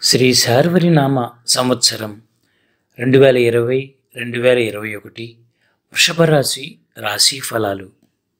శ్రీ శార్వరినామ సంవత్సరం రెండు వేల ఇరవై రెండు వేల ఇరవై ఒకటి వృషభ రాశి రాశి ఫలాలు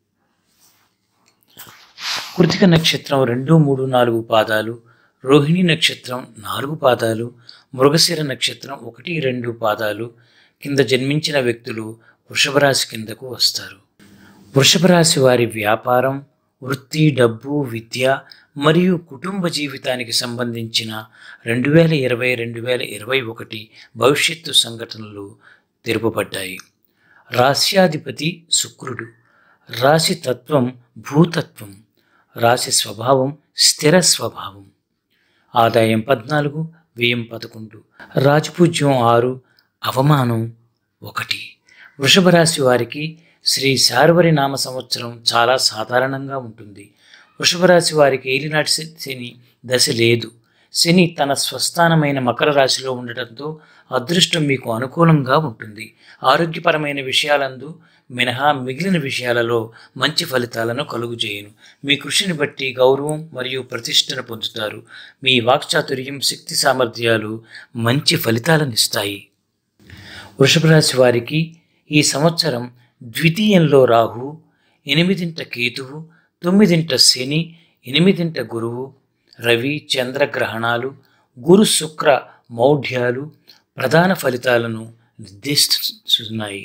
కృతిక నక్షత్రం రెండు మూడు నాలుగు పాదాలు రోహిణి నక్షత్రం నాలుగు పాదాలు మృగశిర నక్షత్రం ఒకటి రెండు పాదాలు కింద జన్మించిన వ్యక్తులు వృషభ రాశి కిందకు వస్తారు వృషభ రాశి వారి వ్యాపారం వృత్తి డబ్బు విద్య మరియు కుటుంబ జీవితానికి సంబంధించిన రెండు వేల ఇరవై రెండు వేల ఇరవై ఒకటి భవిష్యత్తు సంఘటనలు తెలుపబడ్డాయి రాశ్యాధిపతి శుక్రుడు రాశి తత్వం భూతత్వం రాశి స్వభావం స్థిర స్వభావం ఆదాయం పద్నాలుగు వ్యయం పదకొండు రాజపూజ్యం ఆరు అవమానం ఒకటి వృషభ రాశి వారికి శ్రీ శార్వరి నామ సంవత్సరం చాలా సాధారణంగా ఉంటుంది వృషభ రాశి వారికి ఏలినాటి శ- శని దశ లేదు శని తన స్వస్థానమైన మకర రాశిలో ఉండటంతో అదృష్టం మీకు అనుకూలంగా ఉంటుంది ఆరోగ్యపరమైన విషయాలందు మినహా మిగిలిన విషయాలలో మంచి ఫలితాలను కలుగుచేయును మీ కృషిని బట్టి గౌరవం మరియు ప్రతిష్టను పొందుతారు మీ వాక్చాతుర్యం శక్తి సామర్థ్యాలు మంచి ఫలితాలనిస్తాయి వృషభ రాశి వారికి ఈ సంవత్సరం ద్వితీయంలో రాహు ఎనిమిదింట కేతువు తొమ్మిదింట శని ఎనిమిదింట గురువు రవి చంద్ర గ్రహణాలు గురు శుక్ర మౌఢ్యాలు ప్రధాన ఫలితాలను నిర్దేశిస్తున్నాయి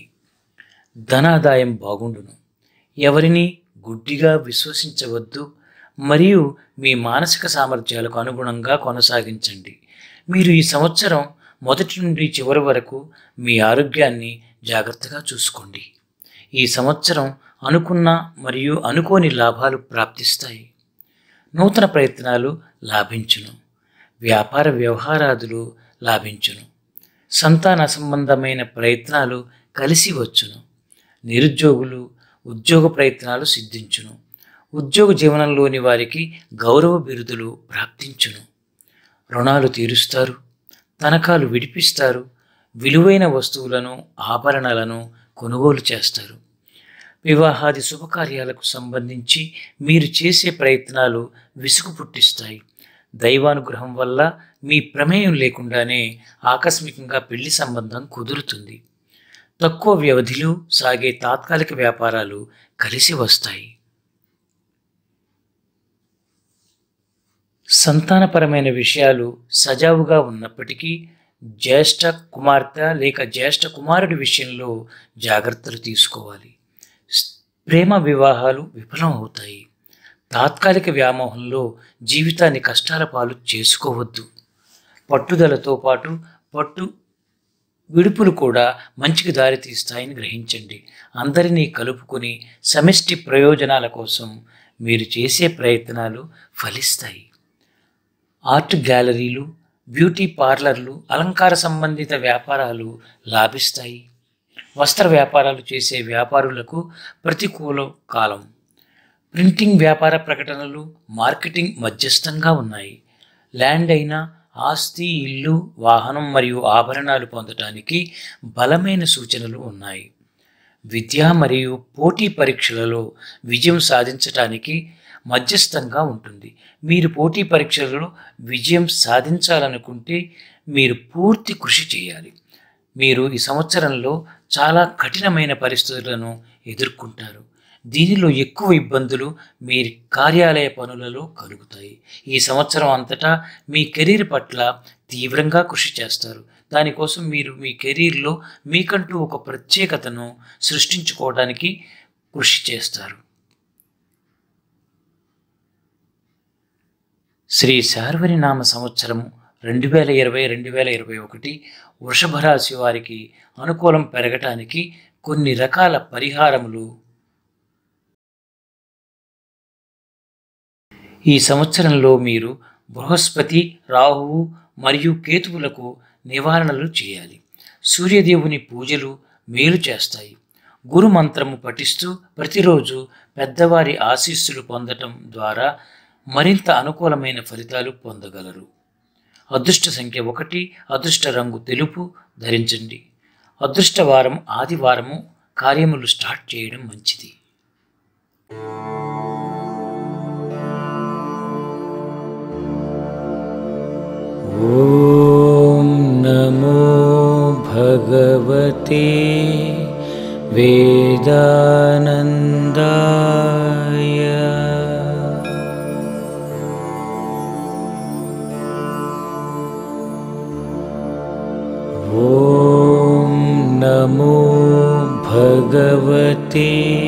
ధనాదాయం బాగుండును ఎవరిని గుడ్డిగా విశ్వసించవద్దు మరియు మీ మానసిక సామర్థ్యాలకు అనుగుణంగా కొనసాగించండి మీరు ఈ సంవత్సరం మొదటి నుండి చివరి వరకు మీ ఆరోగ్యాన్ని జాగ్రత్తగా చూసుకోండి ఈ సంవత్సరం అనుకున్న మరియు అనుకోని లాభాలు ప్రాప్తిస్తాయి నూతన ప్రయత్నాలు లాభించును వ్యాపార వ్యవహారాదులు లాభించును సంతాన సంబంధమైన ప్రయత్నాలు కలిసి వచ్చును నిరుద్యోగులు ఉద్యోగ ప్రయత్నాలు సిద్ధించును ఉద్యోగ జీవనంలోని వారికి గౌరవ బిరుదులు ప్రాప్తించును రుణాలు తీరుస్తారు తనఖాలు విడిపిస్తారు విలువైన వస్తువులను ఆభరణాలను కొనుగోలు చేస్తారు వివాహాది శుభకార్యాలకు సంబంధించి మీరు చేసే ప్రయత్నాలు విసుగు పుట్టిస్తాయి దైవానుగ్రహం వల్ల మీ ప్రమేయం లేకుండానే ఆకస్మికంగా పెళ్లి సంబంధం కుదురుతుంది తక్కువ వ్యవధిలో సాగే తాత్కాలిక వ్యాపారాలు కలిసి వస్తాయి సంతానపరమైన విషయాలు సజావుగా ఉన్నప్పటికీ జ్యేష్ఠ కుమార్తె లేక జ్యేష్ఠ కుమారుడి విషయంలో జాగ్రత్తలు తీసుకోవాలి స్- ప్రేమ వివాహాలు విఫలం అవుతాయి తాత్కాలిక వ్యామోహంలో జీవితాన్ని కష్టాల పాలు చేసుకోవద్దు పట్టుదలతో పాటు పట్టు విడుపులు కూడా మంచికి దారి తీస్తాయని గ్రహించండి అందరినీ కలుపుకొని సమిష్టి ప్రయోజనాల కోసం మీరు చేసే ప్రయత్నాలు ఫలిస్తాయి ఆర్ట్ గ్యాలరీలు బ్యూటీ పార్లర్లు అలంకార సంబంధిత వ్యాపారాలు లాభిస్తాయి వస్త్ర వ్యాపారాలు చేసే వ్యాపారులకు ప్రతికూల కాలం ప్రింటింగ్ వ్యాపార ప్రకటనలు మార్కెటింగ్ మధ్యస్థంగా ఉన్నాయి ల్యాండ్ అయినా ఆస్తి ఇల్లు వాహనం మరియు ఆభరణాలు పొందటానికి బలమైన సూచనలు ఉన్నాయి విద్య మరియు పోటీ పరీక్షలలో విజయం సాధించటానికి మధ్యస్థంగా ఉంటుంది మీరు పోటీ పరీక్షలలో విజయం సాధించాలనుకుంటే మీరు పూర్తి కృషి చేయాలి మీరు ఈ సంవత్సరంలో చాలా కఠినమైన పరిస్థితులను ఎదుర్కొంటారు దీనిలో ఎక్కువ ఇబ్బందులు మీ కార్యాలయ పనులలో కలుగుతాయి ఈ సంవత్సరం అంతటా మీ కెరీర్ పట్ల తీవ్రంగా కృషి చేస్తారు దానికోసం మీరు మీ కెరీర్లో మీకంటూ ఒక ప్రత్యేకతను సృష్టించుకోవడానికి కృషి చేస్తారు శ్రీ శార్వరి నామ సంవత్సరము రెండు వేల ఇరవై రెండు వేల ఇరవై ఒకటి వృషభ రాశి వారికి అనుకూలం పెరగటానికి కొన్ని రకాల పరిహారములు ఈ సంవత్సరంలో మీరు బృహస్పతి రాహువు మరియు కేతువులకు నివారణలు చేయాలి సూర్యదేవుని పూజలు మేలు చేస్తాయి గురు మంత్రము పఠిస్తూ ప్రతిరోజు పెద్దవారి ఆశీస్సులు పొందటం ద్వారా మరింత అనుకూలమైన ఫలితాలు పొందగలరు అదృష్ట సంఖ్య ఒకటి అదృష్ట రంగు తెలుపు ధరించండి అదృష్ట వారం ఆదివారము కార్యములు స్టార్ట్ చేయడం మంచిది ఓ भगवते वेदानन्दाय ॐ नमो भगवते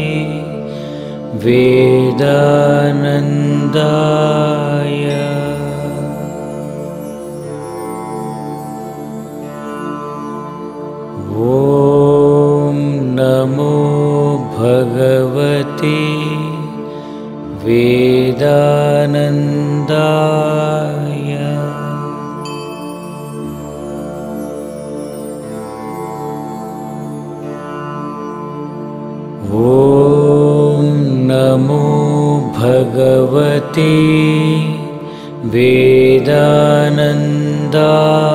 वेदानन्दाय ॐ नमो भगवते वेदानन्दाय ॐ नमो भगवते वेदानन्दाय